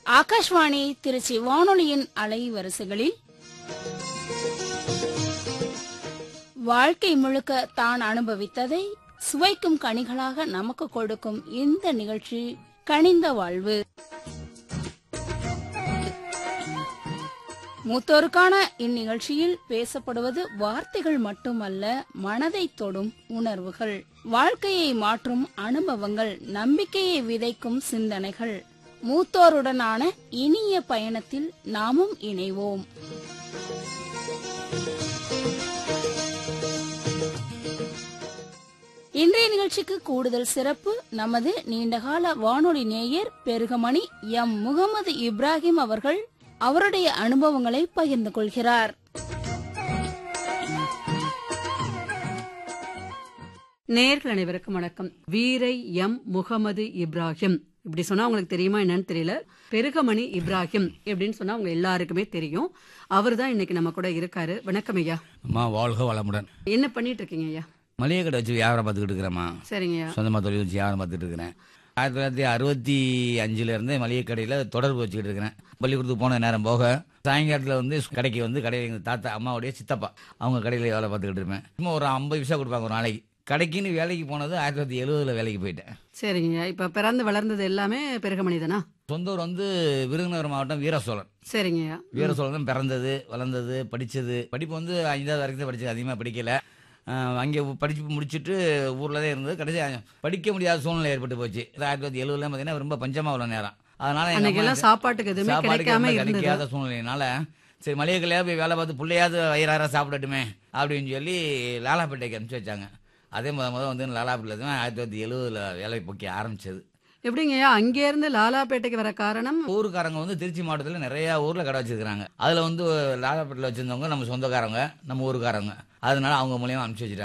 ஆகாஷ்வாணி திருச்சி வானொலியின் அலைவரிசைகளில் வாழ்க்கை முழுக்க தான் அனுபவித்ததை சுவைக்கும் கனிகளாக நமக்கு கொடுக்கும் இந்த நிகழ்ச்சி கனிந்த வாழ்வு மூத்தோருக்கான இந்நிகழ்ச்சியில் பேசப்படுவது வார்த்தைகள் மட்டுமல்ல மனதை தொடும் உணர்வுகள் வாழ்க்கையை மாற்றும் அனுபவங்கள் நம்பிக்கையை விதைக்கும் சிந்தனைகள் மூத்தோருடனான இனிய பயணத்தில் நாமும் இணைவோம் இன்றைய நிகழ்ச்சிக்கு கூடுதல் சிறப்பு நமது நீண்டகால வானொலி நேயர் பெருகமணி எம் முகமது இப்ராஹிம் அவர்கள் அவருடைய அனுபவங்களை பகிர்ந்து கொள்கிறார் நேர்கள் அனைவருக்கும் வணக்கம் வீரை எம் முகமது இப்ராஹிம் இப்படி சொன்னா உங்களுக்கு தெரியுமா என்னன்னு தெரியல பெருகமணி இப்ராஹிம் எப்படின்னு சொன்னா அவங்க எல்லாருக்குமே தெரியும் அவர் தான் இன்னைக்கு நம்ம கூட இருக்காரு வணக்கம் ஐயா அம்மா வாழ்க வளமுடன் என்ன பண்ணிட்டு இருக்கீங்க ஐயா மளிகை கடை வச்சு வியாபாரம் பார்த்துக்கிட்டு இருக்கிறேம்மா சரிங்க ஐயா சொந்தமாக தொழில் வச்சு வியாபாரம் பார்த்துட்டு இருக்கிறேன் ஆயிரத்தி தொள்ளாயிரத்தி அறுபத்தி அஞ்சுலேருந்து மளிகை கடையில் தொடர்பு வச்சுக்கிட்டு இருக்கிறேன் பள்ளிக்கூடத்துக்கு போன நேரம் போக சாயங்காலத்தில் வந்து கடைக்கு வந்து கடையில் எங்கள் தாத்தா அம்மாவுடைய சித்தப்பா அவங்க கடையில் வேலை பார்த்துக்கிட்டு இருப்பேன் சும்மா ஒரு ஐம்பது பைசா கொடுப்பாங்க ஒரு நாளைக்கு கடைக்குன்னு வேலைக்கு போனது ஆயிரத்தி தொள்ளாயிரத்தி எழுபதில் வேலைக்கு போயிட்டேன் சரிங்க ஐயா இப்ப பிறந்து வளர்ந்தது எல்லாமே பெருகமணி தானா சொந்த ஊர் வந்து விருதுநகர் மாவட்டம் வீரசோழன் சரிங்க ஐயா வீரசோழன் தான் பிறந்தது வளர்ந்தது படித்தது படிப்பு வந்து ஐந்தாவது வரைக்கும் தான் படித்தது அதிகமாக படிக்கல அங்கே படிச்சு முடிச்சுட்டு ஊரில் தான் இருந்தது கடைசி படிக்க முடியாத சூழ்நிலை ஏற்பட்டு போச்சு இது ஆயிரத்தி தொள்ளாயிரத்தி எழுபதுல பார்த்தீங்கன்னா ரொம்ப பஞ்சமாக உள்ள நேரம் அதனால எங்க அன்னைக்கு அம்மா எல்லாம் சாப்பாட்டுக்கு எதுவுமே சாப்பாடுக்கு கிடைக்காம எதுவுமே இருந்தது கிடைக்காத சூழ்நிலையினால சரி மளிகை கடையாக போய் வேலை பார்த்து பிள்ளையாவது வயிறார சாப்பிடட்டுமே அப்படின்னு சொல்லி லாலாப்பேட்டைக்கு அனுப்பிச்சு வச்சாங்க அதே முத முத வந்து லாலாப்பேட்டில் தான் ஆயிரத்தி தொள்ளாயிரத்தி எழுபதுல வேலை போக்கி ஆரம்பிச்சது எப்படிங்க ஐயா அங்கே இருந்து லாலாப்பேட்டைக்கு வர காரணம் ஊருக்காரங்க வந்து திருச்சி மாவட்டத்தில் நிறைய ஊர்ல கடை வச்சிருக்காங்க அதுல வந்து லாலாப்பேட்டில் வச்சிருந்தவங்க நம்ம சொந்தக்காரங்க நம்ம ஊருக்காரங்க அதனால அவங்க மூலியமா அனுப்பிச்சு வச்சுட்டாங்க